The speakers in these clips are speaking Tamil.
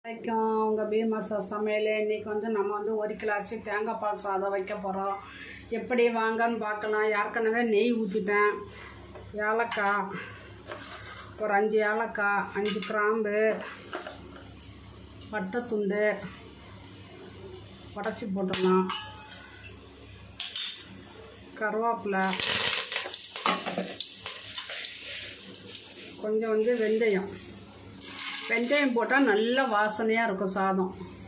வணக்கம் உங்கள் பீமாசா சமையல் இன்றைக்கி வந்து நம்ம வந்து ஒரு கிலோ அரிசி தேங்காய் பால் சாதம் வைக்க போகிறோம் எப்படி வாங்கன்னு பார்க்கலாம் ஏற்கனவே நெய் ஊற்றிட்டேன் ஏலக்காய் ஒரு அஞ்சு ஏலக்காய் அஞ்சு கிராம்பு பட்டை துண்டு உடச்சி போட்டுடலாம் கருவேப்பிலை கொஞ்சம் வந்து வெந்தயம் வெந்தயம் போட்டால் நல்ல வாசனையாக இருக்கும் சாதம்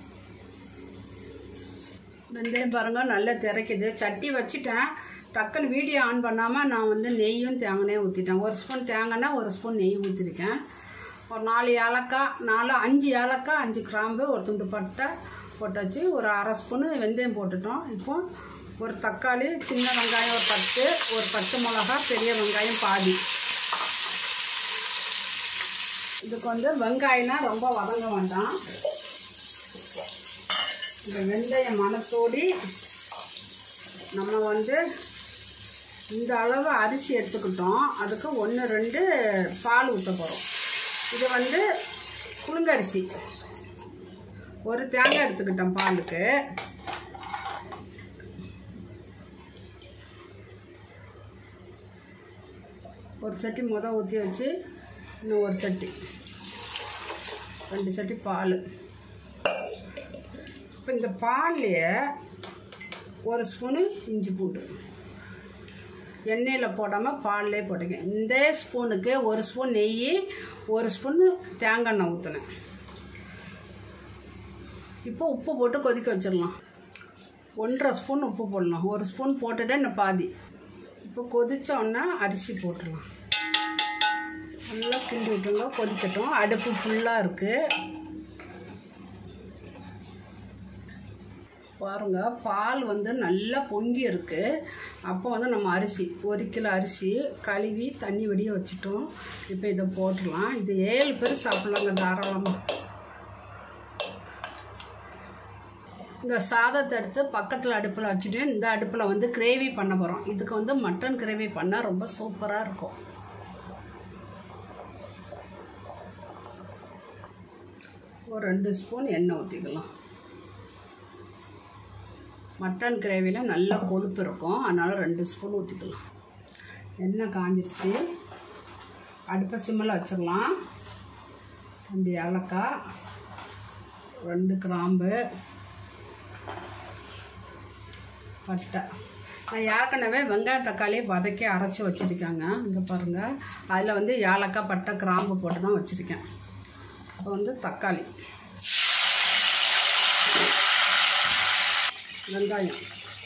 வெந்தயம் பாருங்கள் நல்லா திரைக்குது சட்டி வச்சுட்டேன் டக்குன்னு வீடியோ ஆன் பண்ணாமல் நான் வந்து நெய்யும் தேங்காயும் ஊற்றிட்டேன் ஒரு ஸ்பூன் தேங்காய் ஒரு ஸ்பூன் நெய் ஊற்றிருக்கேன் ஒரு நாலு ஏலக்காய் நாலு அஞ்சு ஏலக்காய் அஞ்சு கிராம்பு ஒரு துண்டு பட்டை போட்டாச்சு ஒரு அரை ஸ்பூனு வெந்தயம் போட்டுட்டோம் இப்போ ஒரு தக்காளி சின்ன வெங்காயம் ஒரு பத்து ஒரு பச்சை மிளகா பெரிய வெங்காயம் பாதி இதுக்கு வந்து வெங்காயம்னா ரொம்ப வதங்க வேண்டாம் இந்த வெந்தய மணத்தோடி நம்ம வந்து இந்த அளவு அரிசி எடுத்துக்கிட்டோம் அதுக்கு ஒன்று ரெண்டு பால் ஊற்ற போகிறோம் இது வந்து புழுங்கரிசி ஒரு தேங்காய் எடுத்துக்கிட்டோம் பாலுக்கு ஒரு சட்டி முத ஊற்றி வச்சு இன்னும் ஒரு சட்டி ரெண்டு சட்டி பால் இப்போ இந்த பால்லையே ஒரு ஸ்பூனு இஞ்சி பூண்டு எண்ணெயில் போடாமல் பால்லே போட்டுங்க இந்த ஸ்பூனுக்கு ஒரு ஸ்பூன் நெய் ஒரு ஸ்பூன் தேங்காய் எண்ணெய் ஊற்றினேன் இப்போ உப்பு போட்டு கொதிக்க வச்சிடலாம் ஒன்றரை ஸ்பூன் உப்பு போடலாம் ஒரு ஸ்பூன் போட்டுட்டே இன்னும் பாதி இப்போ கொதிச்சோன்னா அரிசி போட்டுடலாம் நல்லா கிண்டி விட்டுங்க கொதிக்கட்டும் அடுப்பு ஃபுல்லாக இருக்குது பாருங்க பால் வந்து நல்லா பொங்கி இருக்குது அப்போ வந்து நம்ம அரிசி ஒரு கிலோ அரிசி கழுவி தண்ணி வடிய வச்சுட்டோம் இப்போ இதை போட்டுடலாம் இது ஏழு பேர் சாப்பிட்லாங்க தாராளமாக இந்த சாதத்தை எடுத்து பக்கத்தில் அடுப்பில் வச்சுட்டு இந்த அடுப்பில் வந்து கிரேவி பண்ண போகிறோம் இதுக்கு வந்து மட்டன் கிரேவி பண்ணால் ரொம்ப சூப்பராக இருக்கும் ஒரு ரெண்டு ஸ்பூன் எண்ணெய் ஊற்றிக்கலாம் மட்டன் கிரேவியில் நல்ல கொழுப்பு இருக்கும் அதனால் ரெண்டு ஸ்பூன் ஊற்றிக்கலாம் எண்ணெய் காஞ்சிருச்சு அடுப்பை சிம்மில் வச்சிடலாம் ரெண்டு ஏலக்காய் ரெண்டு கிராம்பு பட்டை நான் ஏற்கனவே வெங்காயம் தக்காளி வதக்கி அரைச்சி வச்சுருக்காங்க இங்கே பாருங்கள் அதில் வந்து ஏலக்காய் பட்டை கிராம்பு போட்டு தான் வச்சுருக்கேன் இப்போ வந்து தக்காளி வெங்காயம்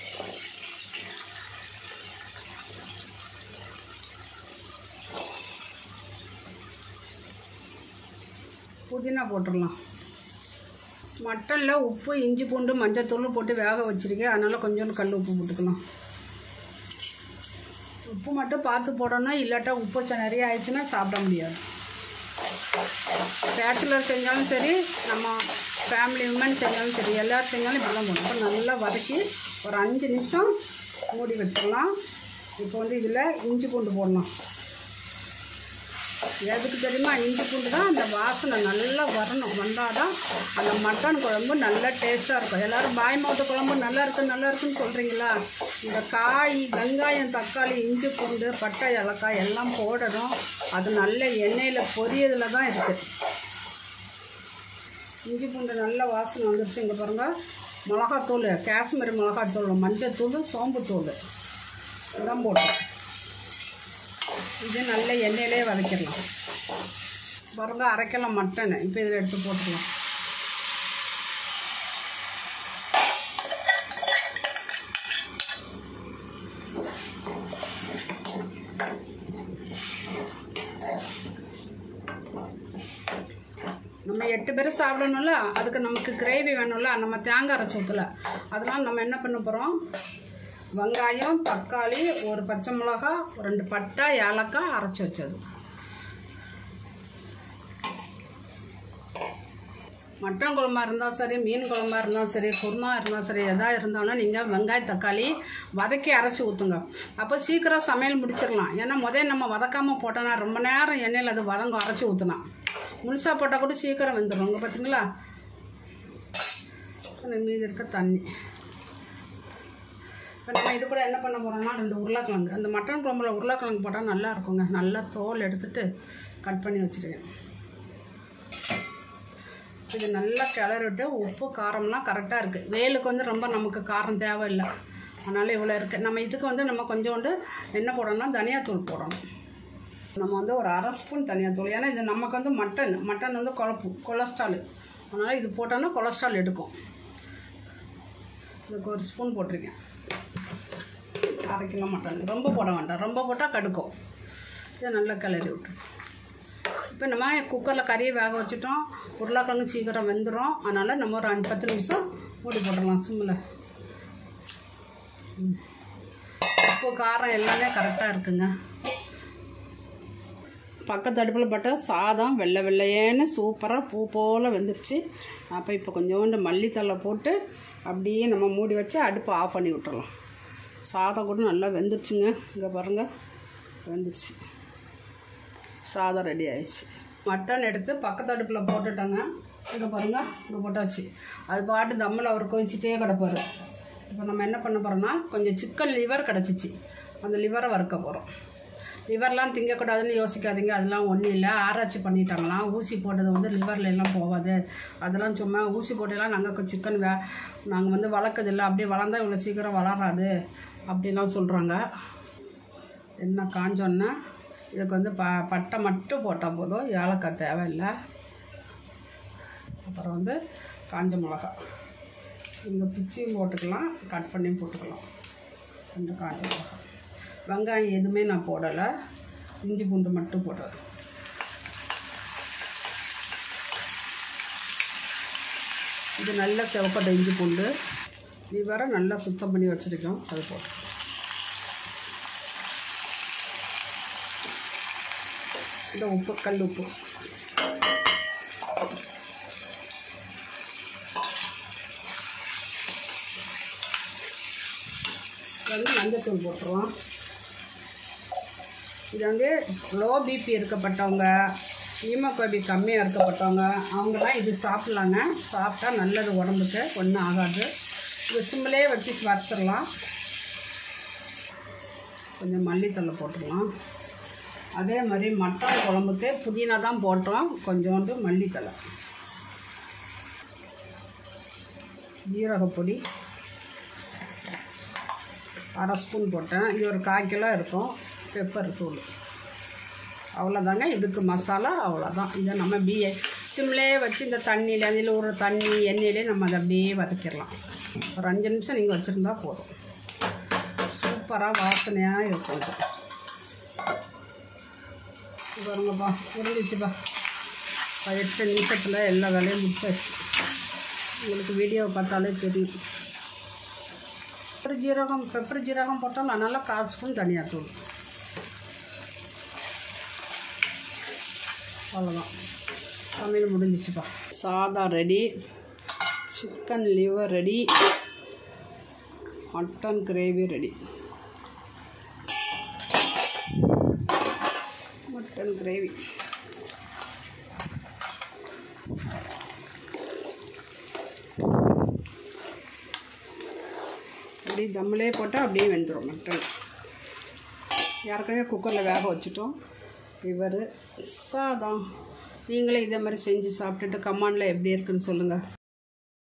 புதினா போட்டுடலாம் மட்டனில் உப்பு இஞ்சி பூண்டு மஞ்சத்தூள் போட்டு வேக வச்சுருக்கேன் அதனால் கொஞ்சோண்டு கல் உப்பு போட்டுக்கலாம் உப்பு மட்டும் பார்த்து போடணும் இல்லாட்டா உப்பு ச- நிறைய ஆயிடுச்சுன்னா சாப்பிட முடியாது பேச்சுலர் செஞ்சாலும் சரி நம்ம ஃபேமிலி உமன் செஞ்சாலும் சரி எல்லோரும் செஞ்சாலும் இப்படி தான் போடணும் இப்போ நல்லா வதக்கி ஒரு அஞ்சு நிமிஷம் மூடி வச்சிடலாம் இப்போ வந்து இதில் இஞ்சி பூண்டு போடலாம் எதுக்கு தெரியுமா இஞ்சி பூண்டு தான் அந்த வாசனை நல்லா வரணும் வந்தால் தான் அந்த மட்டன் குழம்பு நல்லா டேஸ்ட்டாக இருக்கும் எல்லோரும் பாய் மாவட்ட குழம்பு நல்லா இருக்கு நல்லா இருக்குன்னு சொல்கிறீங்களா இந்த காய் வெங்காயம் தக்காளி இஞ்சி பூண்டு பட்டை ஏலக்காய் எல்லாம் போடணும் அது நல்ல எண்ணெயில் பொரியதில் தான் இருக்குது இஞ்சி பூண்டு நல்ல வாசனை வந்துருச்சு இங்கே பாருங்கள் மிளகாத்தூள் காஷ்மீரி மிளகாத்தூள் மஞ்சத்தூள் சோம்புத்தூள் இதான் போட்டோம் இது நல்ல எண்ணெயிலே வதக்கிடலாம் பாருங்க அரைக்கலாம் மட்டன் இப்போ இதில் எடுத்து போட்டுக்கலாம் நம்ம எட்டு பேர் சாப்பிடணும்ல அதுக்கு நமக்கு கிரேவி வேணும்ல நம்ம தேங்காய் அரைச்சி ஊற்றல அதெல்லாம் நம்ம என்ன பண்ண போகிறோம் வெங்காயம் தக்காளி ஒரு பச்சை மிளகா ரெண்டு பட்டை ஏலக்காய் அரைச்சி வச்சது மட்டன் குழம்பா இருந்தாலும் சரி மீன் குழம்பா இருந்தாலும் சரி குருமா இருந்தாலும் சரி எதாக இருந்தாலும் நீங்கள் வெங்காயம் தக்காளி வதக்கி அரைச்சி ஊற்றுங்க அப்போ சீக்கிரம் சமையல் முடிச்சிடலாம் ஏன்னா முதல் நம்ம வதக்காமல் போட்டோன்னா ரொம்ப நேரம் எண்ணெயில் அது வதங்க அரைச்சி ஊற்றினா முழுசாக போட்டால் கூட சீக்கிரம் வெந்துடும் இங்கே பார்த்தீங்களா அந்த மீதி இருக்க தண்ணி இப்போ நம்ம இது கூட என்ன பண்ண போகிறோம்னா ரெண்டு உருளைக்கிழங்கு அந்த மட்டன் குழம்புல உருளைக்கிழங்கு போட்டால் நல்லா இருக்குங்க நல்லா தோல் எடுத்துட்டு கட் பண்ணி வச்சுருக்கேன் இது நல்லா கிளறிட்டு உப்பு காரம்லாம் கரெக்டாக இருக்குது வேலுக்கு வந்து ரொம்ப நமக்கு காரம் தேவையில்லை அதனால் இவ்வளோ இருக்குது நம்ம இதுக்கு வந்து நம்ம கொஞ்சோண்டு என்ன போடணும்னா தனியாத்தூள் போடணும் நம்ம வந்து ஒரு அரை ஸ்பூன் தனியாத்தூள் ஏன்னா இது நமக்கு வந்து மட்டன் மட்டன் வந்து குழப்பு கொலஸ்ட்ரால் அதனால் இது போட்டோன்னா கொலஸ்ட்ரால் எடுக்கும் இதுக்கு ஒரு ஸ்பூன் போட்டிருக்கேன் அரை கிலோ மட்டன் ரொம்ப போட வேண்டாம் ரொம்ப போட்டால் கடுக்கும் இதை நல்லா கிளறி விட்டுரு இப்போ நம்ம குக்கரில் கறியை வேக வச்சுட்டோம் உருளைக்கிழங்கு சீக்கிரம் வெந்துடும் அதனால் நம்ம ஒரு அஞ்சு பத்து நிமிஷம் மூடி போட்டுடலாம் சிம்மில் ம். உப்பு காரம் எல்லாமே கரெக்டாக இருக்குங்க பக்கத்து அடுப்பில் பட்ட சாதம் வெள்ளை வெள்ளையேன்னு சூப்பராக பூ போல் வெந்துருச்சு அப்போ இப்போ கொஞ்சோண்டு மல்லித்தலை போட்டு அப்படியே நம்ம மூடி வச்சு அடுப்பை ஆஃப் பண்ணி விட்டுறலாம் சாதம் கூட நல்லா வெந்துருச்சுங்க இங்கே பாருங்கள் வெந்துருச்சு சாதம் ரெடி ஆயிடுச்சு மட்டன் எடுத்து பக்கத்து அடுப்பில் போட்டுட்டோங்க இங்கே பாருங்க இங்கே போட்டாச்சு அது பாட்டு தம்மில் அவர் கொதிச்சிட்டே கிடப்பாரு இப்போ நம்ம என்ன பண்ண போகிறோம்னா கொஞ்சம் சிக்கன் லிவர் கிடச்சிச்சு அந்த லிவரை வறுக்க போகிறோம் லிவர்லாம் திங்கக்கூடாதுன்னு யோசிக்காதீங்க அதெல்லாம் ஒன்றும் இல்லை ஆராய்ச்சி பண்ணிட்டாங்களாம் ஊசி போட்டது வந்து லிவரில் எல்லாம் போகாது அதெல்லாம் சும்மா ஊசி போட்டெல்லாம் நாங்கள் சிக்கன் வே நாங்கள் வந்து வளர்க்கறதில்ல அப்படியே வளர்ந்தா இவ்வளோ சீக்கிரம் வளராது அப்படிலாம் சொல்கிறாங்க என்ன காஞ்சோன்னா இதுக்கு வந்து ப பட்டை மட்டும் போட்டால் போதும் ஏலக்காய் தேவையில்லை அப்புறம் வந்து காஞ்ச மிளகா இங்கே பிச்சியும் போட்டுக்கலாம் கட் பண்ணி போட்டுக்கலாம் ரெண்டு காஞ்ச மிளகா வெங்காயம் எதுவுமே நான் போடலை இஞ்சி பூண்டு மட்டும் போடுறேன் இது நல்லா செவக்கட்டை இஞ்சி பூண்டு லிவரை நல்லா சுத்தம் பண்ணி வச்சுருக்கோம் அது போட்டு இந்த உப்பு கல் உப்பு இது வந்து மஞ்சத்தூள் போட்டுருவோம் இது வந்து லோ பிபி இருக்கப்பட்டவங்க ஹீமோகுளோபி கம்மியாக இருக்கப்பட்டவங்க அவங்களாம் இது சாப்பிட்லாங்க சாப்பிட்டா நல்லது உடம்புக்கு ஒன்றும் ஆகாது இது சிம்மிலே வச்சு வறுத்துடலாம் கொஞ்சம் மல்லித்தலை போட்டுடலாம் அதே மாதிரி மட்டன் குழம்புக்கு புதினா தான் போட்டோம் கொஞ்சோண்டு மல்லித்தலை ஜீரகப்பொடி அரை ஸ்பூன் போட்டேன் இது ஒரு கால் கிலோ இருக்கும் பெப்பர் தூள் அவ்வளோதாங்க இதுக்கு மசாலா அவ்வளோதான் இதை நம்ம பிஏ சிம்லே வச்சு இந்த தண்ணியில் அதில் ஒரு தண்ணி எண்ணெயிலே நம்ம அதை அப்படியே வதக்கிடலாம் ஒரு அஞ்சு நிமிஷம் நீங்கள் வச்சுருந்தா போதும் சூப்பராக வாசனையாக இருக்கும் இது பாருங்கப்பா முடிஞ்சிச்சுப்பா எட்டு நிமிஷத்தில் எல்லா வேலையும் முடிச்சாச்சு உங்களுக்கு வீடியோவை பார்த்தாலே தெரியும் பெப்பர் ஜீரகம் பெப்பர் ஜீரகம் போட்டால் நல்லா கால் ஸ்பூன் தனியாத்தூள் அவ்வளோதான் சமையல் முடிஞ்சிச்சுப்பா சாதம் ready chicken liver ready mutton gravy ready mutton gravy அப்படியே தம்மிலே போட்டால் அப்படியே வெந்துடும் மட்டன் ஏற்கனவே குக்கரில் வேக வச்சுட்டோம் லிவர் சாதம் நீங்களே இதே மாதிரி செஞ்சு சாப்பிட்டுட்டு கமாண்டில் எப்படி இருக்குன்னு சொல்லுங்கள்